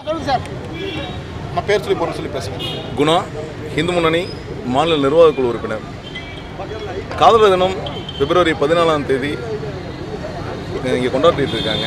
சொல்லுங்க சார் நான் பேர் சொல்லி பொருள் சொல்லி பேசுகிறேன் குணா இந்து முன்னணி மாநில நிர்வாகக் குழு உறுப்பினர் காதலர் தினம் பிப்ரவரி பதினாலாம் தேதி இங்கே கொண்டாடிட்டு இருக்காங்க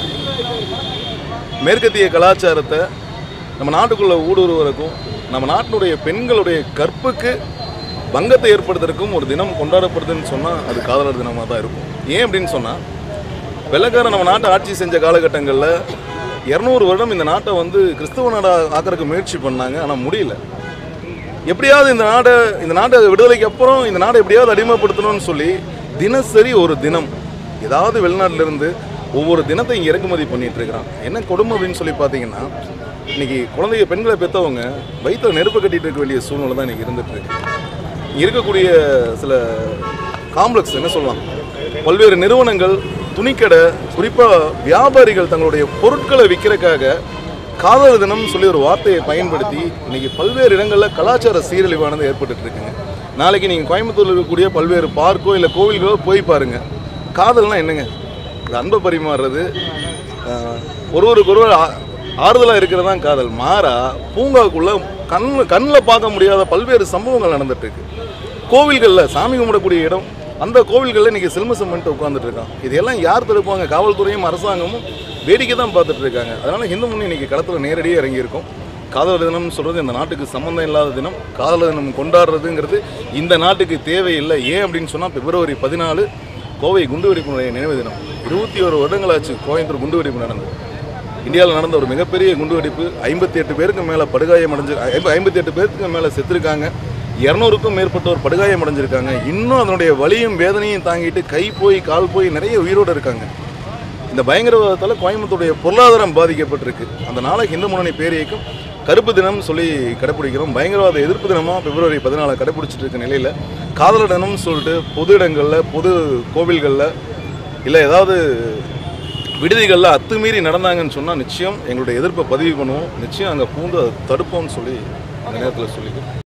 மேற்கத்திய கலாச்சாரத்தை நம்ம நாட்டுக்குள்ளே ஊடுருவதற்கும் நம்ம நாட்டினுடைய பெண்களுடைய கற்புக்கு பங்கத்தை ஏற்படுத்துறதுக்கும் ஒரு தினம் கொண்டாடப்படுதுன்னு சொன்னால் அது காதலர் தினமாக தான் இருக்கும் ஏன் அப்படின்னு சொன்னால் வெள்ளக்காரன் நம்ம நாட்டை ஆட்சி செஞ்ச காலகட்டங்களில் இரநூறு வருடம் இந்த நாட்டை வந்து கிறிஸ்துவ நாடா ஆக்கிறதுக்கு முயற்சி பண்ணாங்க ஆனால் முடியல எப்படியாவது இந்த நாடை இந்த நாட்டை விடுதலைக்கு அப்புறம் இந்த நாடை எப்படியாவது அடிமைப்படுத்தணும்னு சொல்லி தினசரி ஒரு தினம் ஏதாவது வெளிநாட்டுல இருந்து ஒவ்வொரு தினத்தை இங்கே இறக்குமதி பண்ணிட்டு இருக்கிறான் என்ன கொடுமை அப்படின்னு சொல்லி பார்த்தீங்கன்னா இன்னைக்கு குழந்தைய பெண்களை பெற்றவங்க வயிற்றுல நெருப்பு கட்டிட்டு இருக்க வேண்டிய சூழ்நிலை தான் இன்னைக்கு இருந்துட்டு இருக்கு இங்க இருக்கக்கூடிய சில காம்ப்ளெக்ஸ் என்ன சொல்லலாம் பல்வேறு நிறுவனங்கள் துணிக்கடை குறிப்பாக வியாபாரிகள் தங்களுடைய பொருட்களை விற்கிறதுக்காக காதலர் தினம் சொல்லி ஒரு வார்த்தையை பயன்படுத்தி இன்னைக்கு பல்வேறு இடங்களில் கலாச்சார சீரழிவானது ஏற்பட்டுட்டு இருக்குங்க நாளைக்கு நீங்கள் கோயம்புத்தூர்ல இருக்கக்கூடிய பல்வேறு பார்க்கோ இல்லை கோவில்களோ போய் பாருங்க காதல்னா என்னங்க இது அன்பை பரிமாறுறது ஆஹ், ஒருவருக்கு ஒருவர் ஆ- ஆறுதலாக இருக்கிறது தான் காதல் மாறா பூங்காக்குள்ள கண் கண்ணில் பார்க்க முடியாத பல்வேறு சம்பவங்கள் நடந்துட்டு இருக்கு கோவில்களில் சாமி கும்பிடக்கூடிய இடம் அந்த கோவில்களில் இன்னைக்கு சில்மசம் பண்ணிட்டு உட்காந்துட்டு இருக்கான் இதெல்லாம் யார் தடுப்பாங்க காவல்துறையும் அரசாங்கமும் வேடிக்கை தான் பார்த்துட்டு இருக்காங்க அதனால இந்து முன்னணி இன்னைக்கு களத்தில் நேரடியாக இறங்கியிருக்கோம் காதலர் தினம்னு சொல்கிறது இந்த நாட்டுக்கு சம்மந்தம் இல்லாத தினம் காதலர் தினம் கொண்டாடுறதுங்கிறது இந்த நாட்டுக்கு தேவையில்லை ஏன் அப்படின்னு சொன்னால் பிப்ரவரி பதினாலு கோவை குண்டுவெடிப்பினுடைய நினைவு தினம் இருபத்தி ஒரு வருடங்களாச்சு கோயம்புத்தூர் குண்டுவெடிப்பு நடந்தது இந்தியாவில் நடந்த ஒரு மிகப்பெரிய குண்டுவெடிப்பு ஐம்பத்தி எட்டு பேருக்கு மேலே படுகாயம் அடைஞ்சு ஐம்பத்தி எட்டு பேருக்கு மேலே செத்துருக்காங்க இரநூறுக்கும் மேற்பட்டோர் படுகாயம் அடைஞ்சிருக்காங்க இன்னும் அதனுடைய வலியும் வேதனையும் தாங்கிட்டு கை போய் கால் போய் நிறைய உயிரோடு இருக்காங்க இந்த பயங்கரவாதத்தால் கோயம்புத்தூருடைய பொருளாதாரம் பாதிக்கப்பட்டிருக்கு அந்த நாளை இந்து முன்னணி பேரியக்கம் கருப்பு தினம் சொல்லி கடைப்பிடிக்கிறோம் பயங்கரவாத எதிர்ப்பு தினமாக பிப்ரவரி பதினாலு கடைப்பிடிச்சிட்டு இருக்க நிலையில் காதலர் தினம்னு சொல்லிட்டு பொது இடங்களில் பொது கோவில்களில் இல்லை ஏதாவது விடுதிகளில் அத்துமீறி நடந்தாங்கன்னு சொன்னால் நிச்சயம் எங்களுடைய எதிர்ப்பை பதிவு பண்ணுவோம் நிச்சயம் அங்கே பூந்து அதை தடுப்போம்னு சொல்லி இந்த நேரத்தில் சொல்லிக்கிறோம்